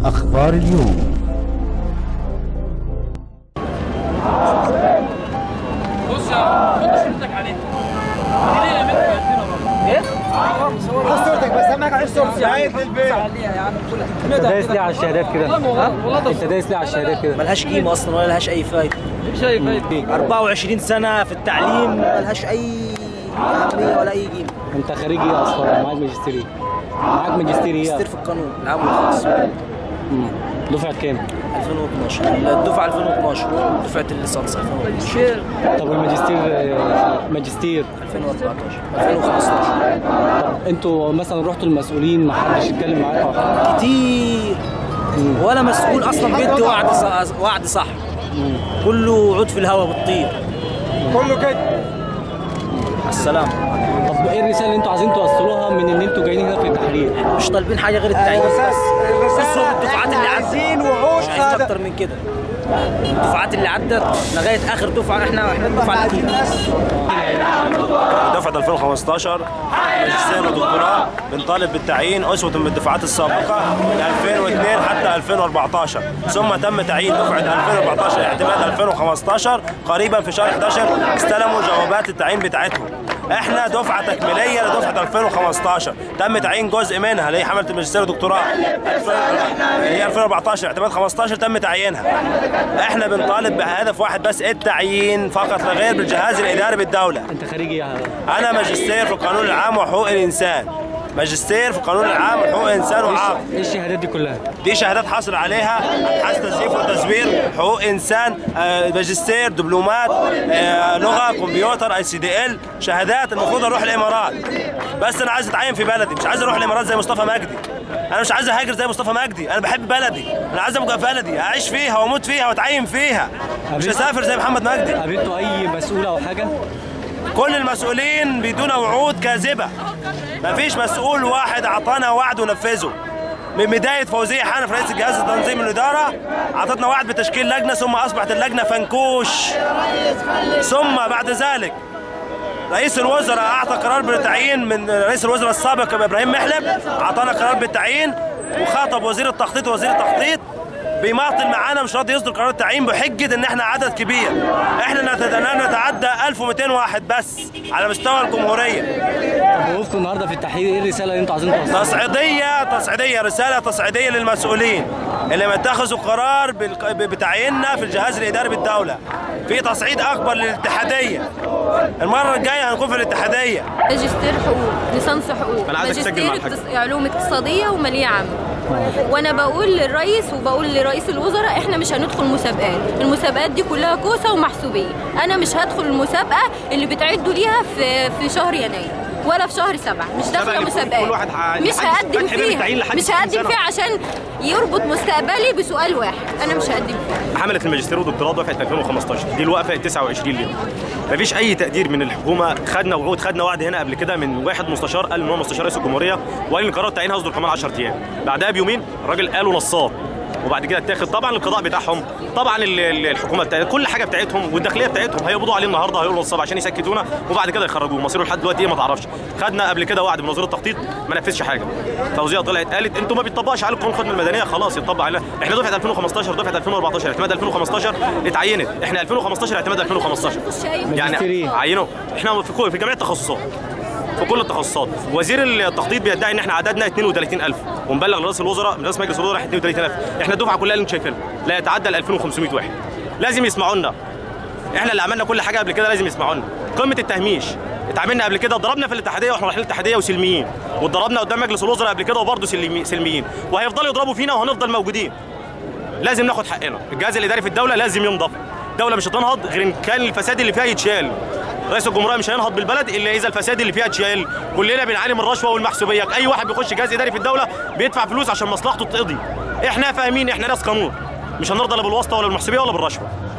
أخبار اليوم بص يا حط صورتك عليه دي ليه يا بنت خد صورتك بس اهم حاجه عايز صورتي عايز البيت انت دايس ليه على الشهادات كده؟ والله انت دايس ليه على الشهادات كده؟ ملهاش قيمه اصلا ولا لهاش اي فايده مش اي فايده 24 سنه في التعليم ملهاش اي اهميه ولا اي قيمه انت خريج ايه اصلا؟ معاك ماجستير ايه؟ معاك ماجستير ايه؟ ماجستير في القانون العام والخاص مم. دفعة كام؟ 2012 الدفعه 2012 دفعه الليسانس 2012 طب والماجستير آه، ماجستير 2014 2015 طب انتوا مثلا رحتوا المسؤولين ما حدش يتكلم معاكم او حاجه؟ كتير ولا مسؤول اصلا بيدي وعد صح وعد صح كله وعود في الهواء بتطير كله كده على السلامه طب ايه الرساله اللي انتوا عايزين توصلوها من ان انتوا جايين هنا في التحرير؟ مش طالبين حاجه غير التعيين بس بصوا الدفعات اللي عدت مش عايزين اكتر من كده الدفعات اللي عدت لغايه اخر دفعه احنا احنا الدفعه الاخيره دفعة 2015 ماجستير ودكتوراه بنطالب بالتعيين أسوة من الدفعات السابقة من 2002 حتى 2014 ثم تم تعيين دفعة 2014 اعتماد 2015 قريبا في شهر 11 استلموا جوابات التعيين بتاعتهم احنا دفعة تكميلية لدفعة 2015 تم تعيين جزء منها اللي هي حملة الماجستير والدكتوراه هي 2014 اعتماد 15 تم تعيينها احنا بنطالب بهدف واحد بس التعيين فقط لا غير بالجهاز الاداري بالدولة انت خريج ايه؟ انا ماجستير في القانون العام وحقوق الانسان ماجستير في القانون العام وحقوق الانسان وعقد ايه الشهادات دي كلها؟ دي شهادات حاصل عليها ابحاث تزييف وتزوير حقوق انسان آه، ماجستير دبلومات آه، لغه كمبيوتر اي سي دي ال شهادات المفروض اروح الامارات بس انا عايز اتعين في بلدي مش عايز اروح الامارات زي مصطفى مجدي انا مش عايز اهاجر زي مصطفى مجدي انا بحب بلدي انا عايز ابقى في بلدي اعيش فيها واموت فيها واتعين فيها مش هسافر زي محمد مجدي قابلتوا اي مسؤول او حاجه؟ كل المسؤولين بيدون وعود كاذبة مفيش مسؤول واحد أعطانا وعد ونفذه من بداية فوزية حنف رئيس الجهاز التنظيمي الإدارة أعطتنا وعد بتشكيل لجنة ثم أصبحت اللجنة فنكوش ثم بعد ذلك رئيس الوزراء أعطى قرار بالتعيين من رئيس الوزراء السابق إبراهيم محلب أعطانا قرار بالتعيين وخاطب وزير التخطيط ووزير التخطيط بيماطل معانا مش راضي يصدر قرار التعيين بحجه ان احنا عدد كبير احنا نتد- نتعدى 1200 واحد بس على مستوى الجمهوريه طب وقفتوا النهارده في التحرير ايه الرساله اللي انتوا عايزين توصلوها؟ تصعيديه تصعيديه رساله تصعيديه للمسؤولين اللي ما اتخذوا قرار بالق- بتعييننا في الجهاز الاداري بالدوله في تصعيد اكبر للاتحاديه المره الجايه هنكون في الاتحاديه ماجستير حقوق ليسانس حقوق أنا عايزك تسجل ماجستير مع الحاج. اقتص- علوم اقتصاديه وماليه عامه وانا بقول للرئيس وبقول لرئيس الوزراء احنا مش هندخل مسابقات المسابقات دي كلها كوسه ومحسوبيه انا مش هدخل المسابقه اللي بتعدوا ليها في في شهر يناير ولا في شهر سبعة مش داخله اللي كل- مسابقات كل واحد ح- مش لحد- هقدم فتح باب التعيين فيها لحد مش 60 هقدم سنة. فيها عشان يربط مستقبلي بسؤال واحد انا مش هقدم فيها حملة الماجستير والدكتوراه دفعة 2015 دي الوقفة 29 اليوم مفيش أي تقدير من الحكومة خدنا وعود خدنا وعد هنا قبل كده من واحد مستشار قال إن هو مستشار رئيس الجمهورية وقال إن قرار التعيين هيصدر كمان 10 أيام بعدها بيومين الراجل قالوا نصاب وبعد كده اتاخد طبعا القضاء بتاعهم طبعا ال- ال- الحكومه بتاعت كل حاجه بتاعتهم والداخليه بتاعتهم هيقبضوا عليه النهارده هيقولوا نصاب عشان يسكتونا وبعد كده يخرجوه مصيره لحد دلوقتي ايه ما تعرفش خدنا قبل كده وعد من وزير التخطيط ما نفذش حاجه فوزيه طلعت قالت انتوا ما بيطبقش عليكم قانون الخدمه المدنيه خلاص يطبق علينا احنا دفعه 2015 دفعه 2014 اعتماد 2015 اتعينت احنا 2015 اعتماد 2015 شايف ماجستير إيه؟ يعني عينوا احنا في كل في جميع التخصصات في كل التخصصات وزير التخطيط بيدعي ان احنا عددنا 32000 ومبلغ لرئيس الوزراء من رئيس مجلس الوزراء 32000 احنا الدفعه كلها اللي انتم شايفينها لا يتعدى ال 2500 واحد لازم يسمعوا لنا احنا اللي عملنا كل حاجه قبل كده لازم يسمعوا لنا قمه التهميش اتعاملنا قبل كده ضربنا في الاتحاديه واحنا رايحين الاتحاديه وسلميين واتضربنا قدام مجلس الوزراء قبل كده وبرضه سلمي- سلميين وهيفضلوا يضربوا فينا وهنفضل موجودين لازم ناخد حقنا الجهاز الاداري في الدوله لازم ينضف الدوله مش هتنهض غير ان كان الفساد اللي فيها يتشال رئيس الجمهوريه مش هينهض بالبلد الا اذا الفساد اللي فيها اتشال كلنا بنعاني من الرشوه والمحسوبيه اي واحد بيخش جهاز اداري في الدوله بيدفع فلوس عشان مصلحته تقضي احنا فاهمين احنا ناس قانون مش هنرضى لا بالواسطه ولا بالمحسوبيه ولا بالرشوه